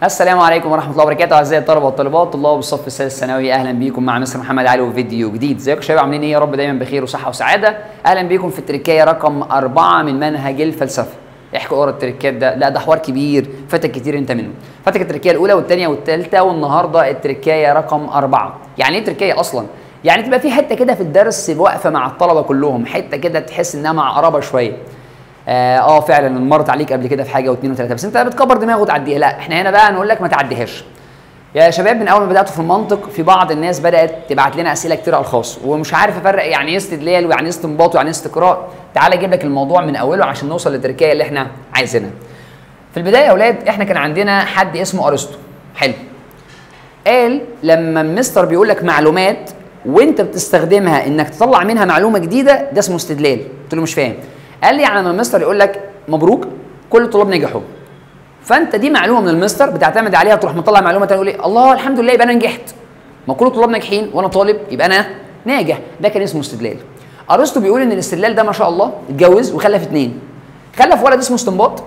السلام عليكم ورحمه الله وبركاته اعزائي الطلبه والطالبات طلاب الصف الثالث الثانوي اهلا بيكم مع مستر محمد علي وفيديو جديد ازيكم يا شباب عاملين ايه يا رب دايما بخير وصحه وسعاده اهلا بيكم في التركايه رقم أربعة من منهج الفلسفه احكي ورا التركات ده لا ده حوار كبير فاتك كتير انت منه فاتك التركايه الاولى والثانيه والثالثه والنهارده التركايه رقم أربعة يعني ايه تركايه اصلا يعني تبقى في حته كده في الدرس واقفه مع الطلبه كلهم حته كده تحس انها معقربه شويه اه, آه فعلا مرت عليك قبل كده في حاجه واثنين وثلاثه بس انت بتكبر دماغك وتعديها لا احنا هنا بقى نقول لك ما تعديهاش يا شباب من اول ما بداتوا في المنطق في بعض الناس بدات تبعت لنا اسئله كتير على الخاص ومش عارف افرق يعني ايه استدلال ويعني ايه استنباط ويعني ايه استقراء تعال اجيب لك الموضوع من اوله عشان نوصل للتركيه اللي احنا عايزينها في البدايه يا اولاد احنا كان عندنا حد اسمه ارسطو حلو قال لما المستر بيقول لك معلومات وانت بتستخدمها انك تطلع منها معلومه جديده ده اسمه استدلال قلت له مش فاهم قال لي يعني لما المستر يقول لك مبروك كل الطلاب نجحوا فانت دي معلومه من المستر بتعتمد عليها تروح مطلع معلومه تانية تقول ايه الله الحمد لله يبقى انا نجحت ما كل الطلاب ناجحين وانا طالب يبقى انا ناجح ده كان اسمه استدلال ارسطو بيقول ان الاستدلال ده ما شاء الله اتجوز وخلف اثنين خلف ولد اسمه استنباط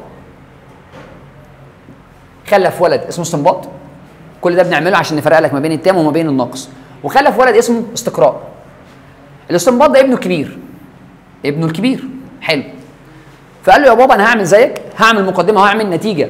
خلف ولد اسمه استنباط كل ده بنعمله عشان نفرق لك ما بين التام وما بين الناقص وخلف ولد اسمه استقراء الاستنباط ده ابنه الكبير ابنه الكبير حلو فقال له يا بابا انا هعمل زيك هعمل مقدمه وهعمل نتيجه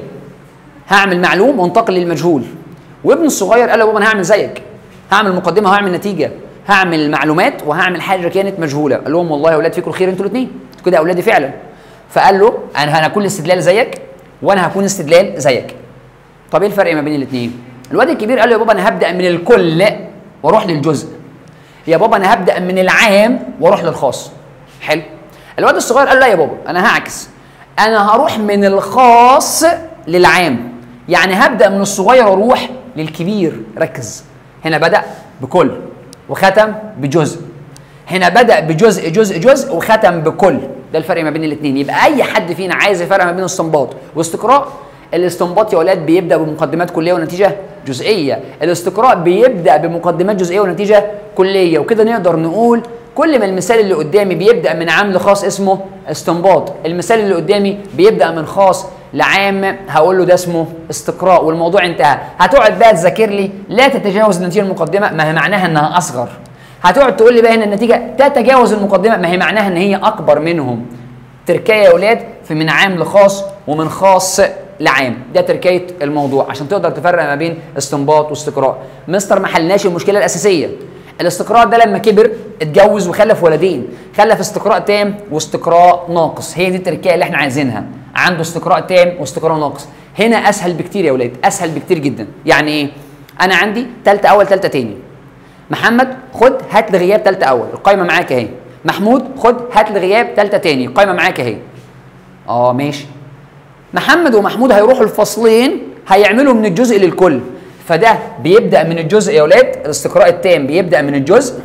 هعمل معلوم وانتقل للمجهول وابنه الصغير قال له يا بابا انا هعمل زيك هعمل مقدمه وهعمل نتيجه هعمل معلومات وهعمل حاجه كانت مجهوله قال لهم والله يا اولاد فيكم الخير انتوا الاثنين كده يا اولادي فعلا فقال له انا هكون استدلال زيك وانا هكون استدلال زيك طب ايه الفرق ما بين الاثنين الواد الكبير قال له يا بابا انا هبدا من الكل واروح للجزء يا بابا انا هبدا من العام واروح للخاص حلو الواد الصغير قال لا يا بابا انا هعكس انا هروح من الخاص للعام يعني هبدا من الصغير واروح للكبير ركز هنا بدا بكل وختم بجزء هنا بدا بجزء جزء جزء وختم بكل ده الفرق ما بين الاثنين يبقى اي حد فينا عايز يفرق ما بين استنباط واستقراء الاستنباط يا اولاد بيبدا بمقدمات كليه ونتيجه جزئيه الاستقراء بيبدا بمقدمات جزئيه ونتيجه كليه وكده نقدر نقول كل ما المثال اللي قدامي بيبدا من عام لخاص اسمه استنباط المثال اللي قدامي بيبدا من خاص لعام هقول له ده اسمه استقراء والموضوع انتهى هتقعد بقى تذاكر لي لا تتجاوز النتيجه المقدمه ما هي معناها انها اصغر هتقعد تقول لي بقى هنا النتيجه تتجاوز المقدمه ما هي معناها ان هي اكبر منهم تركيا يا اولاد في من عام لخاص ومن خاص لعام ده تركية الموضوع عشان تقدر تفرق ما بين استنباط واستقراء مستر ما حلناش المشكله الاساسيه الاستقراء ده لما كبر اتجوز وخلف ولدين خلف استقراء تام واستقراء ناقص هي دي التركية اللي احنا عايزينها عنده استقراء تام واستقراء ناقص هنا اسهل بكتير يا ولاد اسهل بكتير جدا يعني ايه انا عندي ثالثه اول ثالثه تاني محمد خد هات لي غياب ثالثه اول القايمه معاك اهي محمود خد هات لي غياب ثالثه تاني القايمه معاك اهي اه ماشي محمد ومحمود هيروحوا الفصلين هيعملوا من الجزء للكل فده بيبدا من الجزء يا اولاد الاستقراء التام بيبدا من الجزء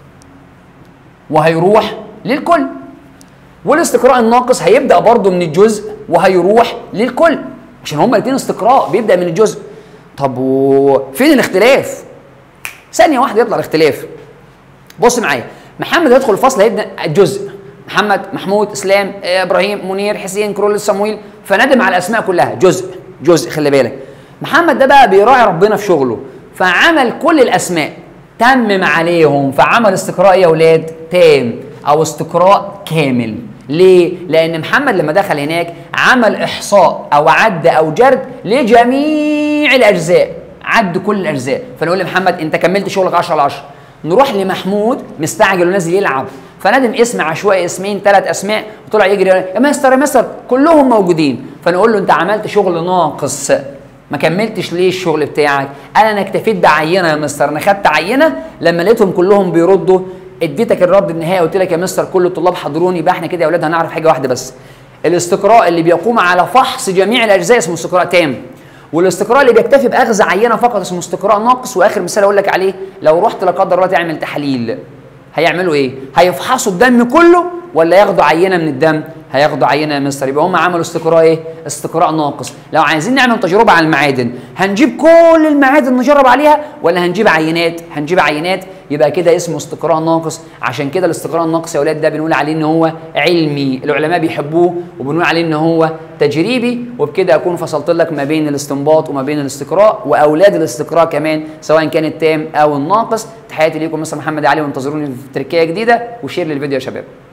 وهيروح للكل والاستقراء الناقص هيبدا برضه من الجزء وهيروح للكل عشان هما الاثنين استقراء بيبدا من الجزء طب وفين الاختلاف ثانيه واحده يطلع الاختلاف بص معايا محمد هيدخل الفصل هيبدا الجزء محمد محمود اسلام ابراهيم منير حسين كرول صمويل فندم على الاسماء كلها جزء جزء خلي بالك محمد ده بقى بيراعي ربنا في شغله فعمل كل الاسماء تمم عليهم فعمل استقراء يا اولاد تام او استقراء كامل ليه؟ لأن محمد لما دخل هناك عمل إحصاء أو عد أو جرد لجميع الأجزاء عد كل الأجزاء فنقول لمحمد أنت كملت شغلك 10 على 10 نروح لمحمود مستعجل ونازل يلعب فندم اسم عشوائي اسمين ثلاث اسماء وطلع يجري يا مستر يا مستر كلهم موجودين فنقول له انت عملت شغل ناقص ما كملتش ليه الشغل بتاعك انا انا اكتفيت بعينه يا مستر انا خدت عينه لما لقيتهم كلهم بيردوا اديتك الرد النهائي قلت لك يا مستر كل الطلاب حضروني يبقى احنا كده يا اولاد هنعرف حاجه واحده بس الاستقراء اللي بيقوم على فحص جميع الاجزاء اسمه استقراء تام والاستقراء اللي بيكتفي باخذ عينه فقط اسمه استقراء ناقص واخر مثال اقول لك عليه لو رحت لا قدر الله تعمل تحاليل هيعملوا ايه هيفحصوا الدم كله ولا ياخدوا عينه من الدم هياخدوا عينه يا مستر يبقى هم عملوا استقراء ايه استقراء ناقص لو عايزين نعمل تجربه على المعادن هنجيب كل المعادن نجرب عليها ولا هنجيب عينات هنجيب عينات يبقى كده اسمه استقراء ناقص عشان كده الاستقراء الناقص يا اولاد ده بنقول عليه ان هو علمي العلماء بيحبوه وبنقول عليه ان هو تجريبي وبكده اكون فصلت لك ما بين الاستنباط وما بين الاستقراء واولاد الاستقراء كمان سواء كان التام او الناقص تحياتي ليكم مستر محمد علي وانتظروني في تركيه جديده وشير للفيديو يا شباب